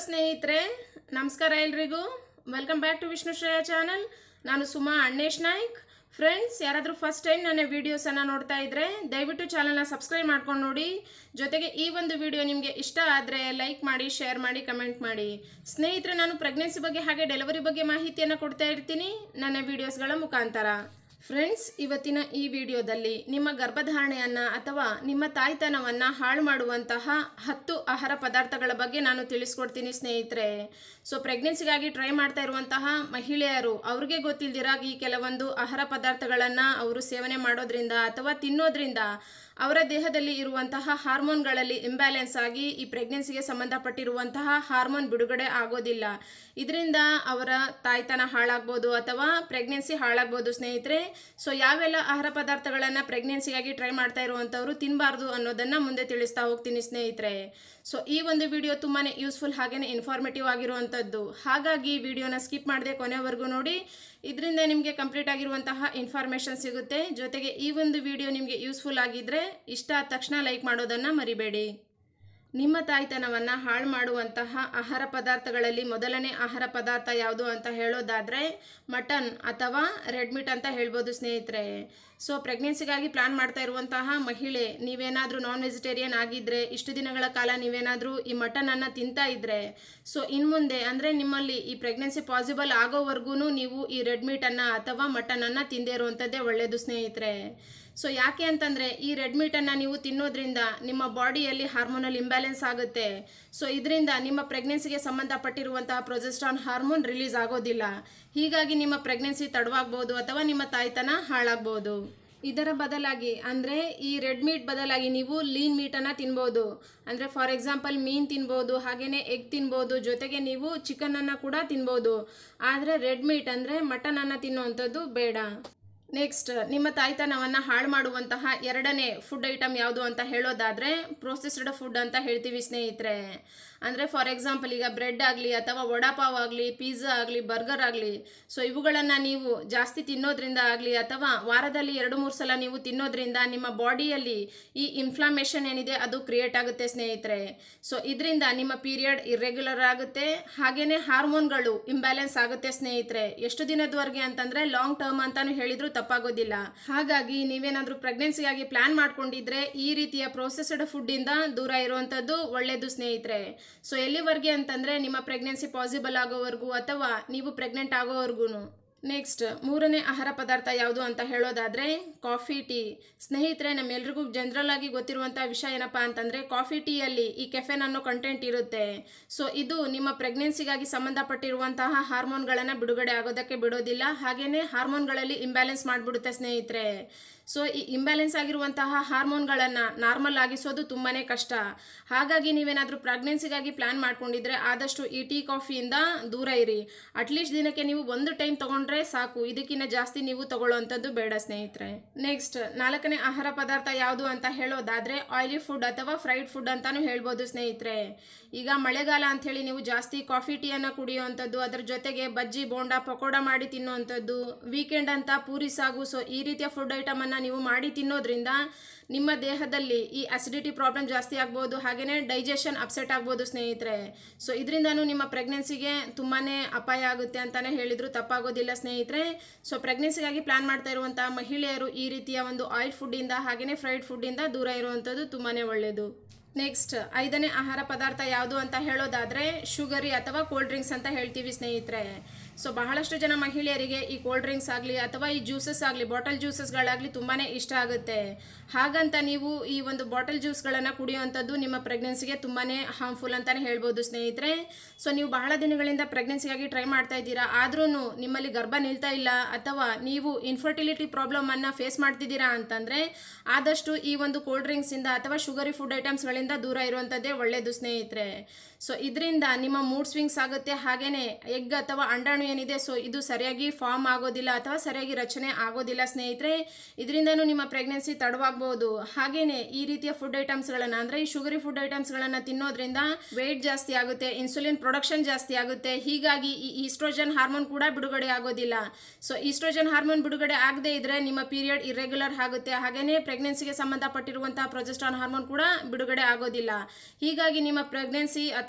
ಸ್ನೇಹಿತರೆ ನಮಸ್ಕಾರ ಎಲ್ರಿಗೂ welcome back to Vishnu Shreya channel ನಾನು ಸುಮಾ ಅಣ್ಣೇಶ್ ನಾಯ್ಕ್ ಫ್ರೆಂಡ್ಸ್ ಯಾರಾದರೂ ಫಸ್ಟ್ ಟೈಮ್ ನನ್ನ ವೀಡಿಯೋಸನ್ನು ನೋಡ್ತಾ ಇದ್ದರೆ ದಯವಿಟ್ಟು ಚಾನಲ್ನ ಸಬ್ಸ್ಕ್ರೈಬ್ ಮಾಡ್ಕೊಂಡು ನೋಡಿ ಜೊತೆಗೆ ಈ ಒಂದು ವಿಡಿಯೋ ನಿಮಗೆ ಇಷ್ಟ ಆದರೆ ಲೈಕ್ ಮಾಡಿ ಶೇರ್ ಮಾಡಿ ಕಮೆಂಟ್ ಮಾಡಿ ಸ್ನೇಹಿತರೆ ನಾನು ಪ್ರೆಗ್ನೆನ್ಸಿ ಬಗ್ಗೆ ಹಾಗೆ ಡೆಲಿವರಿ ಬಗ್ಗೆ ಮಾಹಿತಿಯನ್ನು ಕೊಡ್ತಾ ಇರ್ತೀನಿ ನನ್ನ ವೀಡಿಯೋಸ್ಗಳ ಮುಖಾಂತರ ಫ್ರೆಂಡ್ಸ್ ಇವತ್ತಿನ ಈ ವಿಡಿಯೋದಲ್ಲಿ ನಿಮ್ಮ ಗರ್ಭಧಾರಣೆಯನ್ನ ಅಥವಾ ನಿಮ್ಮ ತಾಯ್ತನವನ್ನ ಹಾಳು ಮಾಡುವಂತಹ ಹತ್ತು ಆಹಾರ ಪದಾರ್ಥಗಳ ಬಗ್ಗೆ ನಾನು ತಿಳಿಸ್ಕೊಡ್ತೀನಿ ಸ್ನೇಹಿತರೆ ಸೊ ಪ್ರೆಗ್ನೆನ್ಸಿಗಾಗಿ ಟ್ರೈ ಮಾಡ್ತಾ ಇರುವಂತಹ ಮಹಿಳೆಯರು ಅವ್ರಿಗೆ ಗೊತ್ತಿಲ್ದಿರ ಈ ಕೆಲವೊಂದು ಆಹಾರ ಪದಾರ್ಥಗಳನ್ನು ಅವರು ಸೇವನೆ ಮಾಡೋದ್ರಿಂದ ಅಥವಾ ತಿನ್ನೋದ್ರಿಂದ ಅವರ ದೇಹದಲ್ಲಿ ಇರುವಂತಹ ಹಾರ್ಮೋನ್ಗಳಲ್ಲಿ ಇಂಬ್ಯಾಲೆನ್ಸ್ ಆಗಿ ಈ ಪ್ರೆಗ್ನೆನ್ಸಿಗೆ ಸಂಬಂಧಪಟ್ಟಿರುವಂತಹ ಹಾರ್ಮೋನ್ ಬಿಡುಗಡೆ ಆಗೋದಿಲ್ಲ ಇದರಿಂದ ಅವರ ತಾಯ್ತನ ಹಾಳಾಗ್ಬೋದು ಅಥವಾ ಪ್ರೆಗ್ನೆನ್ಸಿ ಹಾಳಾಗ್ಬೋದು ಸ್ನೇಹಿತರೆ ಸೊ ಯಾವೆಲ್ಲ ಆಹಾರ ಪದಾರ್ಥಗಳನ್ನು ಪ್ರೆಗ್ನೆನ್ಸಿಗಾಗಿ ಟ್ರೈ ಮಾಡ್ತಾ ಇರುವಂಥವ್ರು ತಿನ್ನಬಾರ್ದು ಅನ್ನೋದನ್ನು ಮುಂದೆ ತಿಳಿಸ್ತಾ ಹೋಗ್ತೀನಿ ಸ್ನೇಹಿತರೆ ಸೊ ಈ ಒಂದು ವಿಡಿಯೋ ತುಂಬಾ ಯೂಸ್ಫುಲ್ ಹಾಗೆಯೇ ಇನ್ಫಾರ್ಮೇಟಿವ್ ಆಗಿರುವಂಥದ್ದು ಹಾಗಾಗಿ ವಿಡಿಯೋನ ಸ್ಕಿಪ್ ಮಾಡದೆ ಕೊನೆವರೆಗೂ ನೋಡಿ ಇದರಿಂದ ನಿಮಗೆ ಕಂಪ್ಲೀಟ್ ಆಗಿರುವಂತಹ ಇನ್ಫಾರ್ಮೇಷನ್ ಸಿಗುತ್ತೆ ಜೊತೆಗೆ ಈ ಒಂದು ವಿಡಿಯೋ ನಿಮಗೆ ಯೂಸ್ಫುಲ್ ಆಗಿದ್ದರೆ ಇಷ್ಟ ಆದ ತಕ್ಷಣ ಲೈಕ್ ಮಾಡೋದನ್ನು ಮರಿಬೇಡಿ ನಿಮ್ಮ ತಾಯ್ತನವನ್ನು ಹಾಳು ಮಾಡುವಂತಹ ಆಹಾರ ಪದಾರ್ಥಗಳಲ್ಲಿ ಮೊದಲನೇ ಆಹಾರ ಪದಾರ್ಥ ಯಾವುದು ಅಂತ ಹೇಳೋದಾದರೆ ಮಟನ್ ಅಥವಾ ರೆಡ್ ಮೀಟ್ ಅಂತ ಹೇಳ್ಬೋದು ಸ್ನೇಹಿತರೆ ಸೊ ಪ್ರೆಗ್ನೆನ್ಸಿಗಾಗಿ ಪ್ಲಾನ್ ಮಾಡ್ತಾ ಇರುವಂತಹ ಮಹಿಳೆ ನೀವೇನಾದರೂ ನಾನ್ ವೆಜಿಟೇರಿಯನ್ ಆಗಿದ್ದರೆ ಇಷ್ಟು ದಿನಗಳ ಕಾಲ ನೀವೇನಾದರೂ ಈ ಮಟನನ್ನು ತಿಂತಾ ಇದ್ದರೆ ಸೊ ಇನ್ನು ಮುಂದೆ ಅಂದರೆ ನಿಮ್ಮಲ್ಲಿ ಈ ಪ್ರೆಗ್ನೆನ್ಸಿ ಪಾಸಿಬಲ್ ಆಗೋವರೆಗೂ ನೀವು ಈ ರೆಡ್ ಮೀಟನ್ನು ಅಥವಾ ಮಟನನ್ನು ತಿಂದೇ ಇರುವಂಥದ್ದೇ ಒಳ್ಳೆಯದು ಸ್ನೇಹಿತರೆ ಸೊ ಯಾಕೆ ಅಂತಂದರೆ ಈ ರೆಡ್ ಮೀಟನ್ನು ನೀವು ತಿನ್ನೋದ್ರಿಂದ ನಿಮ್ಮ ಬಾಡಿಯಲ್ಲಿ ಹಾರ್ಮೋನಲ್ ಇಂಬ್ಯಾಲೆನ್ಸ್ ಆಗುತ್ತೆ ಸೊ ಇದರಿಂದ ನಿಮ್ಮ ಪ್ರೆಗ್ನೆನ್ಸಿಗೆ ಸಂಬಂಧಪಟ್ಟಿರುವಂತಹ ಪ್ರೊಜೆಸ್ಟ್ರಾನ್ ಹಾರ್ಮೋನ್ ರಿಲೀಸ್ ಆಗೋದಿಲ್ಲ ಹೀಗಾಗಿ ನಿಮ್ಮ ಪ್ರೆಗ್ನೆನ್ಸಿ ತಡವಾಗ್ಬೋದು ಅಥವಾ ನಿಮ್ಮ ತಾಯ್ತನ ಹಾಳಾಗ್ಬೋದು ಇದರ ಬದಲಾಗಿ ಅಂದರೆ ಈ ರೆಡ್ ಮೀಟ್ ಬದಲಾಗಿ ನೀವು ಲೀನ್ ಮೀಟನ್ನು ತಿನ್ಬೋದು ಅಂದರೆ ಫಾರ್ ಎಕ್ಸಾಂಪಲ್ ಮೀನು ತಿನ್ಬೋದು ಹಾಗೆಯೇ ಎಗ್ ತಿನ್ಬೋದು ಜೊತೆಗೆ ನೀವು ಚಿಕನನ್ನು ಕೂಡ ತಿನ್ಬೋದು ಆದರೆ ರೆಡ್ ಮೀಟ್ ಅಂದರೆ ಮಟನನ್ನು ತಿನ್ನುವಂಥದ್ದು ಬೇಡ ನೆಕ್ಸ್ಟ್ ನಿಮ್ಮ ತಾಯ್ತನವನ್ನು ಹಾಳು ಮಾಡುವಂತಹ ಎರಡನೇ ಫುಡ್ ಐಟಮ್ ಯಾವುದು ಅಂತ ಹೇಳೋದಾದರೆ ಪ್ರೊಸೆಸ್ಡ್ ಫುಡ್ ಅಂತ ಹೇಳ್ತೀವಿ ಸ್ನೇಹಿತರೆ ಅಂದರೆ ಫಾರ್ ಎಕ್ಸಾಂಪಲ್ ಈಗ ಬ್ರೆಡ್ ಆಗಲಿ ಅಥವಾ ವಡಾಪಾವ್ ಆಗಲಿ ಪಿಜ್ಜಾ ಆಗಲಿ ಬರ್ಗರ್ ಆಗಲಿ ಸೊ ಇವುಗಳನ್ನು ನೀವು ಜಾಸ್ತಿ ತಿನ್ನೋದ್ರಿಂದ ಆಗಲಿ ಅಥವಾ ವಾರದಲ್ಲಿ ಎರಡು ಮೂರು ಸಲ ನೀವು ತಿನ್ನೋದ್ರಿಂದ ನಿಮ್ಮ ಬಾಡಿಯಲ್ಲಿ ಈ ಇನ್ಫ್ಲಾಮೇಷನ್ ಏನಿದೆ ಅದು ಕ್ರಿಯೇಟ್ ಆಗುತ್ತೆ ಸ್ನೇಹಿತರೆ ಸೊ ಇದರಿಂದ ನಿಮ್ಮ ಪೀರಿಯಡ್ ಇರ್ರೆಗ್ಯುಲರ್ ಆಗುತ್ತೆ ಹಾಗೆಯೇ ಹಾರ್ಮೋನ್ಗಳು ಇಂಬ್ಯಾಲೆನ್ಸ್ ಆಗುತ್ತೆ ಸ್ನೇಹಿತರೆ ಎಷ್ಟು ದಿನದವರೆಗೆ ಅಂತಂದರೆ ಲಾಂಗ್ ಟರ್ಮ್ ಅಂತಾನು ಹೇಳಿದ್ರು ತಪ್ಪಾಗೋದಿಲ್ಲ ಹಾಗಾಗಿ ನೀವೇನಾದರೂ ಪ್ರೆಗ್ನೆನ್ಸಿಗಾಗಿ ಪ್ಲಾನ್ ಮಾಡ್ಕೊಂಡಿದ್ರೆ ಈ ರೀತಿಯ ಪ್ರೊಸೆಸ್ಡ್ ಫುಡ್ಡಿಂದ ದೂರ ಇರುವಂಥದ್ದು ಒಳ್ಳೆಯದು ಸ್ನೇಹಿತರೆ ಸೊ ಎಲ್ಲಿವರೆಗೆ ಅಂತಂದರೆ ನಿಮ್ಮ ಪ್ರೆಗ್ನೆನ್ಸಿ ಪಾಸಿಬಲ್ ಆಗೋವರೆಗೂ ಅಥವಾ ನೀವು ಪ್ರೆಗ್ನೆಂಟ್ ಆಗೋವರೆಗೂ ನೆಕ್ಸ್ಟ್ ಮೂರನೇ ಆಹಾರ ಪದಾರ್ಥ ಯಾವುದು ಅಂತ ಹೇಳೋದಾದರೆ ಕಾಫಿ ಟೀ ಸ್ನೇಹಿತರೆ ನಮ್ಮೆಲ್ರಿಗೂ ಜನರಲ್ ಆಗಿ ಗೊತ್ತಿರುವಂಥ ವಿಷಯ ಏನಪ್ಪ ಅಂತಂದರೆ ಕಾಫಿ ಟೀಯಲ್ಲಿ ಈ ಕೆಫೆನ್ ಅನ್ನೋ ಕಂಟೆಂಟ್ ಇರುತ್ತೆ ಸೊ ಇದು ನಿಮ್ಮ ಪ್ರೆಗ್ನೆನ್ಸಿಗಾಗಿ ಸಂಬಂಧಪಟ್ಟಿರುವಂತಹ ಹಾರ್ಮೋನ್ಗಳನ್ನು ಬಿಡುಗಡೆ ಆಗೋದಕ್ಕೆ ಬಿಡೋದಿಲ್ಲ ಹಾಗೆಯೇ ಹಾರ್ಮೋನ್ಗಳಲ್ಲಿ ಇಂಬ್ಯಾಲೆನ್ಸ್ ಮಾಡಿಬಿಡುತ್ತೆ ಸ್ನೇಹಿತರೆ ಸೊ ಈ ಇಂಬ್ಯಾಲೆನ್ಸ್ ಆಗಿರುವಂತಹ ಹಾರ್ಮೋನ್ಗಳನ್ನು ನಾರ್ಮಲ್ ಆಗಿಸೋದು ತುಂಬಾ ಕಷ್ಟ ಹಾಗಾಗಿ ನೀವೇನಾದರೂ ಪ್ರೆಗ್ನೆನ್ಸಿಗಾಗಿ ಪ್ಲ್ಯಾನ್ ಮಾಡ್ಕೊಂಡಿದ್ರೆ ಆದಷ್ಟು ಈ ಟೀ ಕಾಫಿಯಿಂದ ದೂರ ಇರಿ ಅಟ್ಲೀಸ್ಟ್ ದಿನಕ್ಕೆ ನೀವು ಒಂದು ಟೈಮ್ ತೊಗೊಂಡ್ರೆ ಸಾಕು ಇದಕ್ಕಿಂತ ಜಾಸ್ತಿ ನೀವು ತಗೊಳ್ಳೋವಂಥದ್ದು ಬೇಡ ಸ್ನೇಹಿತರೆ ನೆಕ್ಸ್ಟ್ ನಾಲ್ಕನೇ ಆಹಾರ ಪದಾರ್ಥ ಯಾವುದು ಅಂತ ಹೇಳೋದಾದರೆ ಆಯಿಲಿ ಫುಡ್ ಅಥವಾ ಫ್ರೈಡ್ ಫುಡ್ ಅಂತಾನು ಹೇಳ್ಬೋದು ಸ್ನೇಹಿತರೆ ಈಗ ಮಳೆಗಾಲ ಅಂಥೇಳಿ ನೀವು ಜಾಸ್ತಿ ಕಾಫಿ ಟೀಯನ್ನು ಕುಡಿಯುವಂಥದ್ದು ಅದರ ಜೊತೆಗೆ ಬಜ್ಜಿ ಬೋಂಡ ಪಕೋಡ ಮಾಡಿ ತಿನ್ನುವಂಥದ್ದು ವೀಕೆಂಡ್ ಅಂತ ಪೂರಿ ಸಾಗು ಸೊ ಈ ರೀತಿಯ ಫುಡ್ ಐಟಮನ್ನು ನೀವು ಮಾಡಿ ತಿನ್ನೋದ್ರಿಂದ ನಿಮ್ಮ ದೇಹದಲ್ಲಿ ಈ ಅಸಿಡಿಟಿ ಪ್ರಾಬ್ಲಮ್ ಜಾಸ್ತಿ ಆಗ್ಬೋದು ಹಾಗೆಯೇ ಡೈಜೆಷನ್ ಅಪ್ಸೆಟ್ ಆಗ್ಬೋದು ಸ್ನೇಹಿತರೆ ಸೊ ಇದರಿಂದನೂ ನಿಮ್ಮ ಪ್ರೆಗ್ನೆನ್ಸಿಗೆ ತುಂಬಾ ಅಪಾಯ ಆಗುತ್ತೆ ಅಂತಲೇ ಹೇಳಿದ್ರು ತಪ್ಪಾಗೋದಿಲ್ಲ ಸ್ನೇಹಿತರೆ ಸೊ ಪ್ರೆಗ್ನೆನ್ಸಿಗಾಗಿ ಪ್ಲಾನ್ ಮಾಡ್ತಾ ಇರುವಂಥ ಮಹಿಳೆಯರು ಈ ರೀತಿಯ ಒಂದು ಆಯಿಲ್ ಫುಡ್ಡಿಂದ ಹಾಗೆಯೇ ಫ್ರೈಡ್ ಫುಡ್ಡಿಂದ ದೂರ ಇರುವಂಥದ್ದು ತುಂಬಾ ಒಳ್ಳೆಯದು ನೆಕ್ಸ್ಟ್ ಐದನೇ ಆಹಾರ ಪದಾರ್ಥ ಯಾವುದು ಅಂತ ಹೇಳೋದಾದರೆ ಶುಗರಿ ಅಥವಾ ಕೋಲ್ಡ್ ಡ್ರಿಂಕ್ಸ್ ಅಂತ ಹೇಳ್ತೀವಿ ಸ್ನೇಹಿತರೆ ಸೊ ಬಹಳಷ್ಟು ಜನ ಮಹಿಳೆಯರಿಗೆ ಈ ಕೋಲ್ಡ್ ಡ್ರಿಂಕ್ಸ್ ಆಗಲಿ ಅಥವಾ ಈ ಜ್ಯೂಸಸ್ ಆಗಲಿ ಬಾಟಲ್ ಜ್ಯೂಸಸ್ಗಳಾಗಲಿ ತುಂಬಾ ಇಷ್ಟ ಆಗುತ್ತೆ ಹಾಗಂತ ನೀವು ಈ ಒಂದು ಬಾಟಲ್ ಜ್ಯೂಸ್ಗಳನ್ನು ಕುಡಿಯುವಂಥದ್ದು ನಿಮ್ಮ ಪ್ರೆಗ್ನೆನ್ಸಿಗೆ ತುಂಬಾ ಹಾರ್ಮ್ಫುಲ್ ಅಂತಲೇ ಹೇಳ್ಬೋದು ಸ್ನೇಹಿತರೆ ಸೊ ನೀವು ಬಹಳ ದಿನಗಳಿಂದ ಪ್ರೆಗ್ನೆನ್ಸಿಗಾಗಿ ಟ್ರೈ ಮಾಡ್ತಾ ಇದ್ದೀರಾ ಆದ್ರೂ ನಿಮ್ಮಲ್ಲಿ ಗರ್ಭ ನಿಲ್ತಾ ಇಲ್ಲ ಅಥವಾ ನೀವು ಇನ್ಫರ್ಟಿಲಿಟಿ ಪ್ರಾಬ್ಲಮನ್ನು ಫೇಸ್ ಮಾಡ್ತಿದ್ದೀರಾ ಅಂತಂದರೆ ಆದಷ್ಟು ಈ ಒಂದು ಕೋಲ್ಡ್ ಡ್ರಿಂಕ್ಸಿಂದ ಅಥವಾ ಶುಗರಿ ಫುಡ್ ಐಟಮ್ಸ್ಗಳಿಂದ ದೂರ ಇರುವಂಥದ್ದೇ ಒಳ್ಳೆಯದು ಸ್ನೇಹಿತರೆ ಸೊ ಇದರಿಂದ ನಿಮ್ಮ ಮೂಡ್ ಸ್ವಿಂಗ್ಸ್ ಆಗುತ್ತೆ ಹಾಗೆಯೇ ಎಗ್ ಅಥವಾ ಅಂಡಾಣು ಏನಿದೆ ಸೊ ಇದು ಸರಿಯಾಗಿ ಫಾರ್ಮ್ ಆಗೋದಿಲ್ಲ ಅಥವಾ ಸರಿಯಾಗಿ ರಚನೆ ಆಗೋದಿಲ್ಲ ಸ್ನೇಹಿತರೆ ಇದರಿಂದನೂ ನಿಮ್ಮ ಪ್ರೆಗ್ನೆನ್ಸಿ ತಡವಾಗ್ಬೋದು ಹಾಗೆಯೇ ಈ ರೀತಿಯ ಫುಡ್ ಐಟಮ್ಸ್ಗಳನ್ನು ಅಂದರೆ ಈ ಶುಗರಿ ಫುಡ್ ಐಟಮ್ಸ್ಗಳನ್ನು ತಿನ್ನೋದ್ರಿಂದ ವೆಯ್ಟ್ ಜಾಸ್ತಿ ಆಗುತ್ತೆ ಇನ್ಸುಲಿನ್ ಪ್ರೊಡಕ್ಷನ್ ಜಾಸ್ತಿ ಆಗುತ್ತೆ ಹೀಗಾಗಿ ಈ ಈಸ್ಟ್ರೋಜನ್ ಹಾರ್ಮೋನ್ ಕೂಡ ಬಿಡುಗಡೆ ಆಗೋದಿಲ್ಲ ಸೊ ಈಸ್ಟ್ರೋಜನ್ ಹಾರ್ಮೋನ್ ಬಿಡುಗಡೆ ಆಗದೇ ಇದ್ರೆ ನಿಮ್ಮ ಪೀರಿಯಡ್ ಇರೆಗ್ಯುಲರ್ ಆಗುತ್ತೆ ಹಾಗೆಯೇ ಪ್ರೆಗ್ನೆನ್ಸಿಗೆ ಸಂಬಂಧಪಟ್ಟಿರುವಂತಹ ಪ್ರೊಜೆಸ್ಟ್ರಾನ್ ಹಾರ್ಮೋನ್ ಕೂಡ ಬಿಡುಗಡೆ ಆಗೋದಿಲ್ಲ ಹೀಗಾಗಿ ನಿಮ್ಮ ಪ್ರೆಗ್ನೆನ್ಸಿ ಅಥವಾ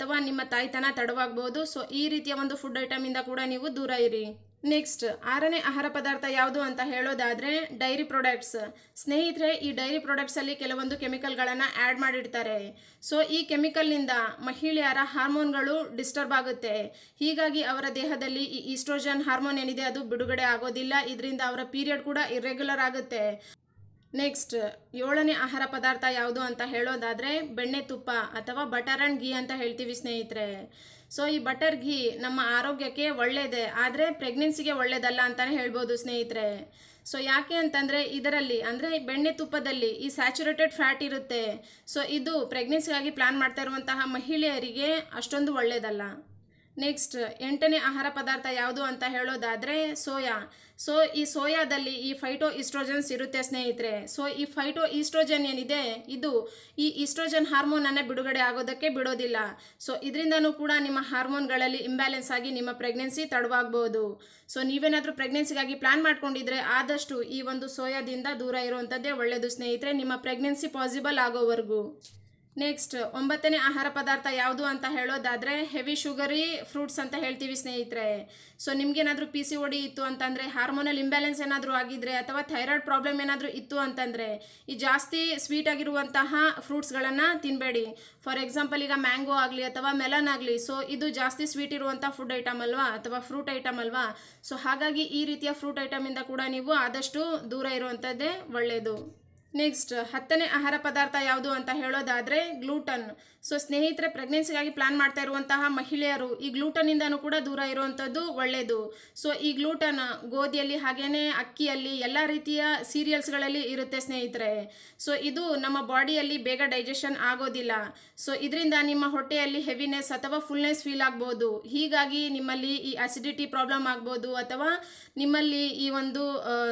ಅಥವಾ ನಿಮ್ಮ ತಾಯ್ತನ ತಡವಾಗ್ಬೋದು ಸೊ ಈ ರೀತಿಯ ಒಂದು ಫುಡ್ ಐಟಮಿಂದ ಕೂಡ ನೀವು ದೂರ ಇರಿ ನೆಕ್ಸ್ಟ್ ಆರನೇ ಆಹಾರ ಪದಾರ್ಥ ಯಾವುದು ಅಂತ ಹೇಳೋದಾದ್ರೆ ಡೈರಿ ಪ್ರಾಡಕ್ಟ್ಸ್ ಸ್ನೇಹಿತರೆ ಈ ಡೈರಿ ಪ್ರಾಡಕ್ಟ್ಸ್ ಅಲ್ಲಿ ಕೆಲವೊಂದು ಕೆಮಿಕಲ್ಗಳನ್ನು ಆ್ಯಡ್ ಮಾಡಿರ್ತಾರೆ ಸೊ ಈ ಕೆಮಿಕಲ್ನಿಂದ ಮಹಿಳೆಯರ ಹಾರ್ಮೋನ್ಗಳು ಡಿಸ್ಟರ್ಬ್ ಆಗುತ್ತೆ ಹೀಗಾಗಿ ಅವರ ದೇಹದಲ್ಲಿ ಈ ಈಸ್ಟ್ರೋಜನ್ ಹಾರ್ಮೋನ್ ಏನಿದೆ ಅದು ಬಿಡುಗಡೆ ಆಗೋದಿಲ್ಲ ಇದರಿಂದ ಅವರ ಪೀರಿಯಡ್ ಕೂಡ ಇರ್ರೆಗ್ಯುಲರ್ ಆಗುತ್ತೆ ನೆಕ್ಸ್ಟ್ ಏಳನೇ ಆಹಾರ ಪದಾರ್ಥ ಯಾವುದು ಅಂತ ಹೇಳೋದಾದರೆ ಬೆಣ್ಣೆ ತುಪ್ಪ ಅಥವಾ ಬಟರ್ ಆ್ಯಂಡ್ ಘೀ ಅಂತ ಹೇಳ್ತೀವಿ ಸ್ನೇಹಿತರೆ ಸೊ ಈ ಬಟರ್ ಘೀ ನಮ್ಮ ಆರೋಗ್ಯಕ್ಕೆ ಒಳ್ಳೆಯದೇ ಆದರೆ ಪ್ರೆಗ್ನೆನ್ಸಿಗೆ ಒಳ್ಳೆಯದಲ್ಲ ಅಂತಲೇ ಹೇಳ್ಬೋದು ಸ್ನೇಹಿತರೆ ಸೊ ಯಾಕೆ ಅಂತಂದರೆ ಇದರಲ್ಲಿ ಅಂದರೆ ಬೆಣ್ಣೆ ತುಪ್ಪದಲ್ಲಿ ಈ ಸ್ಯಾಚುರೇಟೆಡ್ ಫ್ಯಾಟ್ ಇರುತ್ತೆ ಸೊ ಇದು ಪ್ರೆಗ್ನೆನ್ಸಿಗಾಗಿ ಪ್ಲ್ಯಾನ್ ಮಾಡ್ತಾ ಇರುವಂತಹ ಮಹಿಳೆಯರಿಗೆ ಅಷ್ಟೊಂದು ಒಳ್ಳೆಯದಲ್ಲ ನೆಕ್ಸ್ಟ್ ಎಂಟನೇ ಆಹಾರ ಪದಾರ್ಥ ಯಾವುದು ಅಂತ ಹೇಳೋದಾದರೆ ಸೋಯಾ ಸೊ ಈ ಸೋಯಾದಲ್ಲಿ ಈ ಫೈಟೋ ಇಸ್ಟ್ರೋಜನ್ಸ್ ಇರುತ್ತೆ ಸ್ನೇಹಿತರೆ ಸೊ ಈ ಫೈಟೋ ಈಸ್ಟ್ರೋಜನ್ ಏನಿದೆ ಇದು ಈ ಈಸ್ಟ್ರೋಜನ್ ಹಾರ್ಮೋನನ್ನು ಬಿಡುಗಡೆ ಆಗೋದಕ್ಕೆ ಬಿಡೋದಿಲ್ಲ ಸೊ ಇದರಿಂದನೂ ಕೂಡ ನಿಮ್ಮ ಹಾರ್ಮೋನ್ಗಳಲ್ಲಿ ಇಂಬ್ಯಾಲೆನ್ಸ್ ಆಗಿ ನಿಮ್ಮ ಪ್ರೆಗ್ನೆನ್ಸಿ ತಡವಾಗ್ಬೋದು ಸೊ ನೀವೇನಾದರೂ ಪ್ರೆಗ್ನೆನ್ಸಿಗಾಗಿ ಪ್ಲಾನ್ ಮಾಡ್ಕೊಂಡಿದ್ರೆ ಆದಷ್ಟು ಈ ಒಂದು ಸೋಯಾದಿಂದ ದೂರ ಇರುವಂಥದ್ದೇ ಒಳ್ಳೆಯದು ಸ್ನೇಹಿತರೆ ನಿಮ್ಮ ಪ್ರೆಗ್ನೆನ್ಸಿ ಪಾಸಿಬಲ್ ಆಗೋವರೆಗೂ ನೆಕ್ಸ್ಟ್ ಒಂಬತ್ತನೇ ಆಹಾರ ಪದಾರ್ಥ ಯಾವುದು ಅಂತ ಹೇಳೋದಾದರೆ ಹೆವಿ ಶುಗರಿ ಫ್ರೂಟ್ಸ್ ಅಂತ ಹೇಳ್ತೀವಿ ಸ್ನೇಹಿತರೆ ಸೊ ನಿಮ್ಗೇನಾದರೂ ಪಿ ಸಿ ಒಡಿ ಇತ್ತು ಅಂತಂದರೆ ಹಾರ್ಮೋನಲ್ ಇಂಬ್ಯಾಲೆನ್ಸ್ ಏನಾದರೂ ಆಗಿದ್ರೆ ಅಥವಾ ಥೈರಾಯ್ಡ್ ಪ್ರಾಬ್ಲಮ್ ಏನಾದರೂ ಇತ್ತು ಅಂತಂದರೆ ಈ ಜಾಸ್ತಿ ಸ್ವೀಟ್ ಆಗಿರುವಂತಹ ಫ್ರೂಟ್ಸ್ಗಳನ್ನು ತಿನ್ನಬೇಡಿ ಫಾರ್ ಎಕ್ಸಾಂಪಲ್ ಈಗ ಮ್ಯಾಂಗೋ ಆಗಲಿ ಅಥವಾ ಮೆಲನ್ ಆಗಲಿ ಸೊ ಇದು ಜಾಸ್ತಿ ಸ್ವೀಟ್ ಇರುವಂಥ ಫುಡ್ ಐಟಮ್ ಅಲ್ವಾ ಅಥವಾ ಫ್ರೂಟ್ ಐಟಮ್ ಅಲ್ವಾ ಸೊ ಹಾಗಾಗಿ ಈ ರೀತಿಯ ಫ್ರೂಟ್ ಐಟಮಿಂದ ಕೂಡ ನೀವು ಆದಷ್ಟು ದೂರ ಇರುವಂಥದ್ದೇ ಒಳ್ಳೆಯದು ನೆಕ್ಸ್ಟ್ ಹತ್ತನೇ ಆಹಾರ ಪದಾರ್ಥ ಯಾವುದು ಅಂತ ಹೇಳೋದಾದರೆ ಗ್ಲೂಟನ್ ಸೊ ಸ್ನೇಹಿತರೆ ಪ್ರೆಗ್ನೆನ್ಸಿಗಾಗಿ ಪ್ಲಾನ್ ಮಾಡ್ತಾ ಇರುವಂತಹ ಮಹಿಳೆಯರು ಈ ಗ್ಲೂಟನಿಂದನೂ ಕೂಡ ದೂರ ಇರುವಂಥದ್ದು ಒಳ್ಳೆಯದು ಸೊ ಈ ಗ್ಲೂಟನ್ ಗೋಧಿಯಲ್ಲಿ ಹಾಗೇನೆ ಅಕ್ಕಿಯಲ್ಲಿ ಎಲ್ಲ ರೀತಿಯ ಸೀರಿಯಲ್ಸ್ಗಳಲ್ಲಿ ಇರುತ್ತೆ ಸ್ನೇಹಿತರೆ ಸೊ ಇದು ನಮ್ಮ ಬಾಡಿಯಲ್ಲಿ ಬೇಗ ಡೈಜೆಷನ್ ಆಗೋದಿಲ್ಲ ಸೊ ಇದರಿಂದ ನಿಮ್ಮ ಹೊಟ್ಟೆಯಲ್ಲಿ ಹೆವಿನೆಸ್ ಅಥವಾ ಫುಲ್ನೆಸ್ ಫೀಲ್ ಆಗ್ಬೋದು ಹೀಗಾಗಿ ನಿಮ್ಮಲ್ಲಿ ಈ ಅಸಿಡಿಟಿ ಪ್ರಾಬ್ಲಮ್ ಆಗ್ಬೋದು ಅಥವಾ ನಿಮ್ಮಲ್ಲಿ ಈ ಒಂದು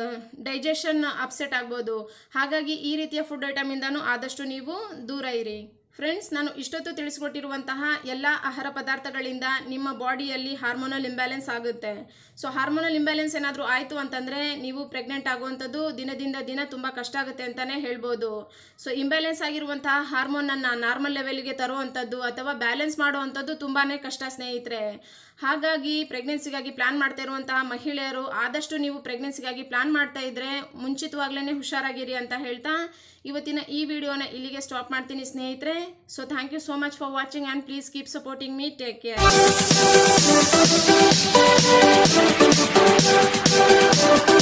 ಡೈಜೆಷನ್ ಅಪ್ಸೆಟ್ ಆಗ್ಬೋದು ಹಾಗಾಗಿ ಈ ರೀತಿಯ ಫುಡ್ ಐಟಮಿಂದನೂ ಆದಷ್ಟು ನೀವು ದೂರ ಇರಿ ಫ್ರೆಂಡ್ಸ್ ನಾನು ಇಷ್ಟೊತ್ತು ತಿಳಿಸ್ಕೊಟ್ಟಿರುವಂತಹ ಎಲ್ಲ ಆಹಾರ ಪದಾರ್ಥಗಳಿಂದ ನಿಮ್ಮ ಬಾಡಿಯಲ್ಲಿ ಹಾರ್ಮೋನಲ್ ಇಂಬ್ಯಾಲೆನ್ಸ್ ಆಗುತ್ತೆ ಸೊ ಹಾರ್ಮೋನಲ್ ಇಂಬ್ಯಾಲೆನ್ಸ್ ಏನಾದರೂ ಆಯಿತು ಅಂತಂದರೆ ನೀವು ಪ್ರೆಗ್ನೆಂಟ್ ಆಗುವಂಥದ್ದು ದಿನದಿಂದ ದಿನ ತುಂಬ ಕಷ್ಟ ಆಗುತ್ತೆ ಅಂತಲೇ ಹೇಳ್ಬೋದು ಸೊ ಇಂಬ್ಯಾಲೆನ್ಸ್ ಆಗಿರುವಂತಹ ಹಾರ್ಮೋನನ್ನು ನಾರ್ಮಲ್ ಲೆವೆಲ್ಗೆ ತರುವಂಥದ್ದು ಅಥವಾ ಬ್ಯಾಲೆನ್ಸ್ ಮಾಡುವಂಥದ್ದು ತುಂಬಾ ಕಷ್ಟ ಸ್ನೇಹಿತರೆ ಹಾಗಾಗಿ ಪ್ರೆಗ್ನೆನ್ಸಿಗಾಗಿ ಪ್ಲಾನ್ ಮಾಡ್ತಾ ಇರುವಂತಹ ಮಹಿಳೆಯರು ಆದಷ್ಟು ನೀವು ಪ್ರೆಗ್ನೆನ್ಸಿಗಾಗಿ ಪ್ಲಾನ್ ಮಾಡ್ತಾ ಇದ್ರೆ ಮುಂಚಿತವಾಗ್ಲೇ ಹುಷಾರಾಗಿರಿ ಅಂತ ಹೇಳ್ತಾ ಇವತ್ತಿನ ಈ ವಿಡಿಯೋನ ಇಲ್ಲಿಗೆ ಸ್ಟಾಪ್ ಮಾಡ್ತೀನಿ ಸ್ನೇಹಿತರೆ so thank you so much for watching and please keep supporting me take care